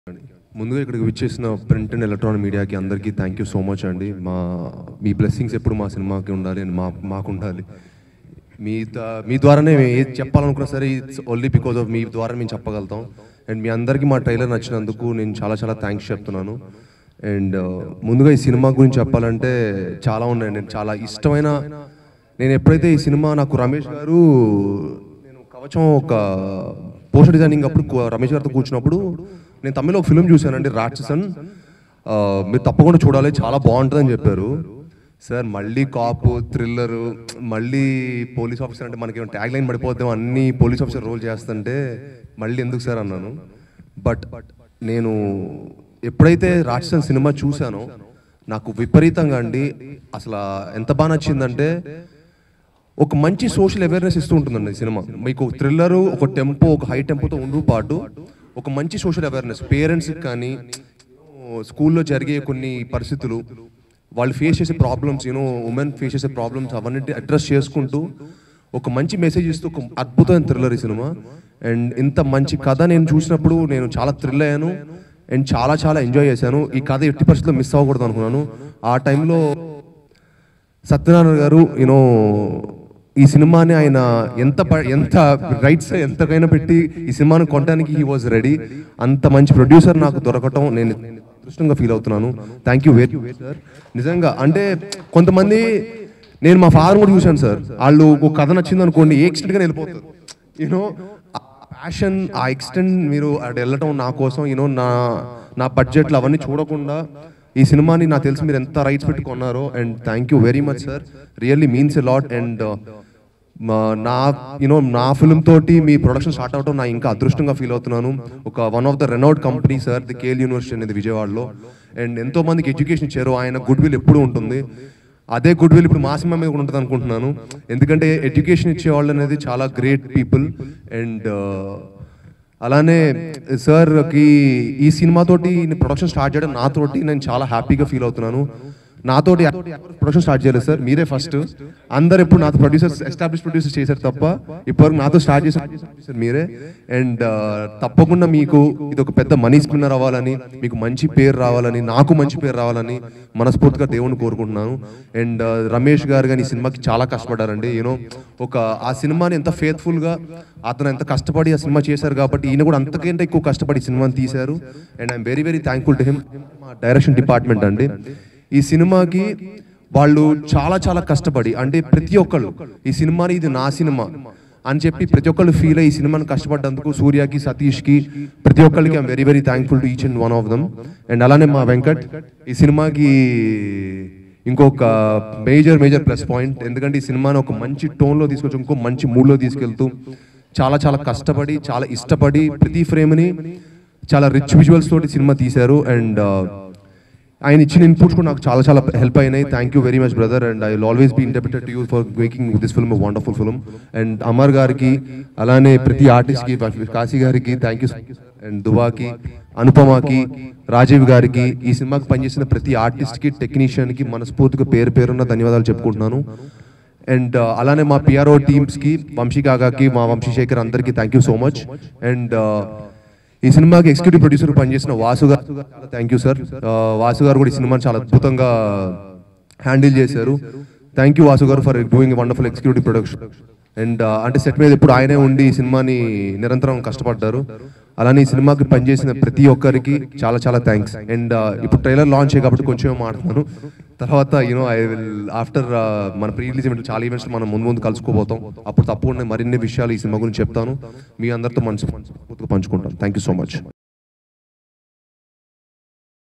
ముందుగా ఇక్కడికి విచ్చేసిన ప్రింట్ అండ్ ఎలక్ట్రానిక్ మీడియాకి అందరికీ థ్యాంక్ యూ సో మచ్ అండి మా మీ బ్లెస్సింగ్స్ ఎప్పుడు మా సినిమాకి ఉండాలి అండ్ మా మాకు ఉండాలి మీ ద- మీ ద్వారానే మేము ఏది చెప్పాలనుకున్నా సరే ఇట్స్ ఓన్లీ బికాజ్ ఆఫ్ మీ ద్వారా మేము చెప్పగలుగుతాం అండ్ మీ అందరికీ మా ట్రైలర్ నచ్చినందుకు నేను చాలా చాలా థ్యాంక్స్ చెప్తున్నాను అండ్ ముందుగా ఈ సినిమా గురించి చెప్పాలంటే చాలా ఉన్నాయి నేను చాలా ఇష్టమైన నేను ఎప్పుడైతే ఈ సినిమా నాకు రమేష్ గారు నేను కవచం ఒక పోస్టర్ డిజైనింగ్ అప్పుడు కు- రమేష్ గారితో కూర్చున్నప్పుడు నేను తమిళ ఒక ఫిల్మ్ చూశానండి రాక్షసన్ ఆ, మీరు తప్పకుండా చూడాలి చాలా బాగుంటుందని చెప్పారు సార్ మళ్ళీ కాపు థ్రిల్లరు మళ్ళీ పోలీస్ ఆఫీసర్ అంటే మనకి ట్యాగ్ లైన్ పడిపోతాం అన్ని పోలీస్ ఆఫీసర్ రోల్ చేస్తుంటే మళ్ళీ ఎందుకు సార్ అన్నాను బట్ నేను ఎప్పుడైతే రాక్షసన్ సినిమా చూశానో నాకు విపరీతంగా అండి అసలు ఎంత బాగా నచ్చిందంటే ఒక మంచి సోషల్ అవేర్నెస్ ఇస్తూ ఉంటుందండి ఈ సినిమా మీకు థ్రిల్లర్ ఒక టెంపో ఒక హై టెంపోతో ఉండు పాటు ఒక మంచి సోషల్ అవేర్నెస్ పేరెంట్స్కి కానీ స్కూల్లో జరిగే కొన్ని పరిస్థితులు వాళ్ళు ఫేస్ చేసే ప్రాబ్లమ్స్ యూనో ఉమెన్ ఫేస్ చేసే ప్రాబ్లమ్స్ అవన్నీ అడ్రస్ చేసుకుంటూ ఒక మంచి మెసేజ్ ఇస్తూ ఒక అద్భుతమైన థ్రిల్లర్ ఈ సినిమా అండ్ ఇంత మంచి కథ నేను చూసినప్పుడు నేను చాలా థ్రిల్ అయ్యాను అండ్ చాలా చాలా ఎంజాయ్ చేశాను ఈ కథ ఎట్టి పరిస్థితుల్లో మిస్ అవ్వకూడదు అనుకున్నాను ఆ టైంలో సత్యనారాయణ గారు యూనో ఈ సినిమాని ఆయన ఎంత ప- ఎంత రైట్స్ ఎంతకైనా పెట్టి ఈ సినిమాను కొనడానికి హీ వాజ్ రెడీ అంత మంచి ప్రొడ్యూసర్ నాకు దొరకటం నేను అదృష్టంగా ఫీల్ అవుతున్నాను థ్యాంక్ యూ వెరీ సార్ నిజంగా అంటే కొంతమంది నేను మా ఫాదర్ కూడా చూశాను సార్ వాళ్ళు ఒక కథ నచ్చింది అనుకోండి ఏ ఎక్స్టెంట్గా వెళ్ళిపోతారు యూనో ప్యాషన్ ఆ ఎక్స్టెంట్ మీరు అటు వెళ్ళటం నా కోసం యూనో నా నా బడ్జెట్లు అవన్నీ చూడకుండా ఈ సినిమాని నాకు తెలిసి మీరు ఎంత రైట్స్ పెట్టి కొన్నారో and thank you very much sir really means a lot and నా యూనో నా ఫిల్మ్ తోటి మీ ప్రొడక్షన్ స్టార్ట్ అవడం నా ఇంకా అదృష్టంగా ఫీల్ అవుతున్నాను ఒక one of the renowned company sir the KL university అనేది విజయవాడలో అండ్ ఎంతో మందికి ఎడ్యుకేషన్ ఇచ్చారు ఆయన గుడ్ విల్ ఎప్పుడూ ఉంటుంది అదే గుడ్ విల్ ఇప్పుడు మా సినిమా మీద కూడా ఉంటుంది అనుకుంటున్నాను ఎందుకంటే ఎడ్యుకేషన్ ఇచ్చేవాళ్ళు అనేది చాలా గ్రేట్ పీపుల్ అండ్ అలానే సార్కి ఈ సినిమాతోటి ప్రొడక్షన్ స్టార్ట్ చేయడం నాతోటి నేను చాలా హ్యాపీగా ఫీల్ అవుతున్నాను నాతోటి ప్రొడక్షన్ స్టార్ట్ చేయలేదు సార్ మీరే ఫస్ట్ అందరు ఎప్పుడు నాతో ప్రొడ్యూసర్స్ ఎస్టాబ్లిష్ ప్రొడ్యూసర్స్ చేశారు తప్ప ఇప్పటివరకు నాతో స్టార్ట్ చేసిన producer మీరే అండ్ తప్పకుండా మీకు ఇది ఒక పెద్ద మనీ స్పిన్నర్ అవ్వాలని మీకు మంచి పేరు రావాలని నాకు మంచి పేరు రావాలని మనస్ఫూర్తిగా దేవుని కోరుకుంటున్నాను అండ్ రమేష్ గారు కానీ ఈ సినిమాకి చాలా కష్టపడ్డారండి యూనో ఒక ఆ సినిమాని ఎంత ఫేత్ఫుల్గా అతను ఎంత కష్టపడి ఆ సినిమా చేశారు కాబట్టి ఈయన కూడా అంతకంటే ఎక్కువ కష్టపడి ఈ సినిమాని తీశారు and I'm very very thankful to him మా డైరెక్షన్ డిపార్ట్మెంట్ అండి ఈ సినిమాకి వాళ్ళు చాలా చాలా కష్టపడి అంటే ప్రతి ఒక్కళ్ళు ఈ సినిమాని ఇది నా సినిమా అని చెప్పి ప్రతి ఒక్కళ్ళు ఫీల్ అయ్యి ఈ సినిమాని కష్టపడ్డందుకు సూర్యకి సతీష్కి ప్రతి ఒక్కళ్ళకి I'm very very thankful to each and one of them and అలానే మా వెంకట్ ఈ సినిమాకి ఇంకొక మేజర్ మేజర్ ప్లస్ పాయింట్ ఎందుకంటే ఈ సినిమాని ఒక మంచి టోన్లో తీసుకొచ్చి ఇంకో మంచి మూడ్లో తీసుకెళ్తూ చాలా చాలా కష్టపడి చాలా ఇష్టపడి ప్రతి ఫ్రేమ్ని చాలా రిచ్ విజువల్స్ తోటి సినిమా తీశారు అండ్ ఆయన ఇచ్చిన ఇన్పుట్స్ కూడా నాకు చాలా చాలా హెల్ప్ అయినాయి thank you very much brother and I will always be interpreted to you for making this film wonderful film and Amar గారికి అలానే ప్రతి ఆర్టిస్ట్కి కాశీ గారికి థ్యాంక్ యూ అండ్ దువాకి అనుపమకి రాజీవ్ గారికి ఈ సినిమాకి పనిచేసిన ప్రతి ఆర్టిస్ట్కి టెక్నీషియన్కి మనస్ఫూర్తిగా పేరు పేరున్న ధన్యవాదాలు చెప్పుకుంటున్నాను అండ్ అలానే మా పిఆర్ఓ టీమ్స్కి వంశీ కాకాకి మా వంశీ శేఖర్ అందరికీ thank you so much and ఈ సినిమాకి ఎగ్జిక్యూటివ్ ప్రొడ్యూసర్ పనిచేసిన వాసు గారు చాలా థ్యాంక్ యూ సార్ వాసు గారు కూడా ఈ సినిమాని చాలా అద్భుతంగా హ్యాండిల్ చేశారు thank you Vasu garu for doing wonderful executive production and అంటే సెట్ మీద ఇప్పుడు ఆయనే ఉండి ఈ సినిమాని నిరంతరం కష్టపడ్డారు అలానే ఈ సినిమాకి పనిచేసిన ప్రతి ఒక్కరికి చాలా చాలా థ్యాంక్స్ అండ్ ఇప్పుడు ట్రైలర్ లాంచ్ అయ్యి కాబట్టి కొంచెం మాట్లాడుతున్నాను తర్వాత యూనో ఐ విల్ ఆఫ్టర్ మన ప్రీ రిలీజ్ ఈవెంట్ చాలా ఈవెంట్స్ మనం ముందు ముందు కలుసుకోబోతాం అప్పుడు తప్పకుండా మరిన్ని విషయాలు ఈ సినిమా గురించి చెప్తాను మీ అందరితో మనసు మనస్ఫూర్తిగా పంచుకుంటాను థ్యాంక్ యూ సో మచ్